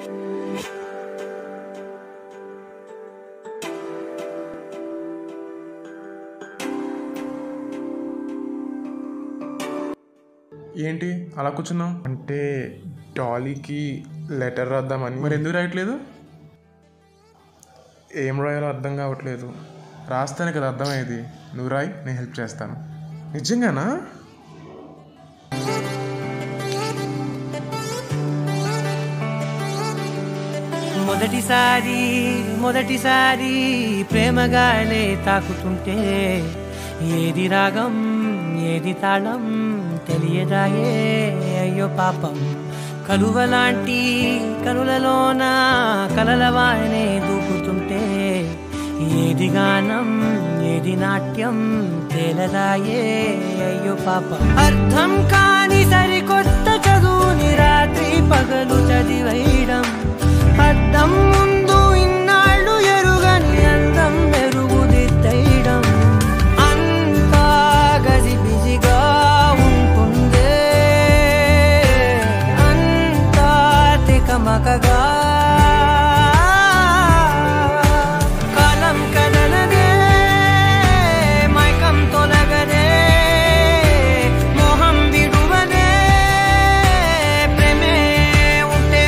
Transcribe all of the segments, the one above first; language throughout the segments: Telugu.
ఏంటి అలా కూర్చున్నావు అంటే డాలీకి లెటర్ రాద్దామని మరి ఎందుకు రాయట్లేదు ఏం రాయాలో అర్థం కావట్లేదు రాస్తానే కదా అర్థమయ్యేది నువ్వు రాయి నేను హెల్ప్ చేస్తాను నిజంగానా మొదటిసారి మొదటిసారి ప్రేమగానే తాకుతుంటే ఏది రాగం ఏది తాళం తెలియదాయే అయ్యో పాపం కలువలాంటి కనులలోన కలలవానే దూకుతుంటే ఏది గానం ఏది నాట్యం తేలదాయే అయ్యో పాపం అర్థం కాని సరికొత్త చదువుని రాత్రి పగలు చదివేయడం అద్దం ముందు ఇన్నాళ్ళు ఎరుగని అందం మెరుగుదిద్దయడం అంతా గజిబిజిగా ఉంటుందే అంతా తికమకగా కాలం కదలదే మైకం తొలగదే మోహం విడువదే ప్రేమే ఉంటే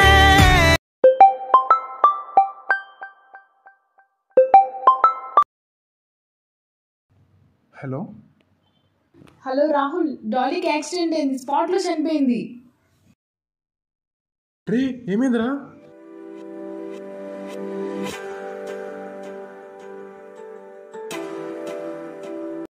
హలో హలో రాహుల్ డాలీకి యాక్సిడెంట్ అయింది స్పాట్లో చనిపోయింది రే ఏమైందిరా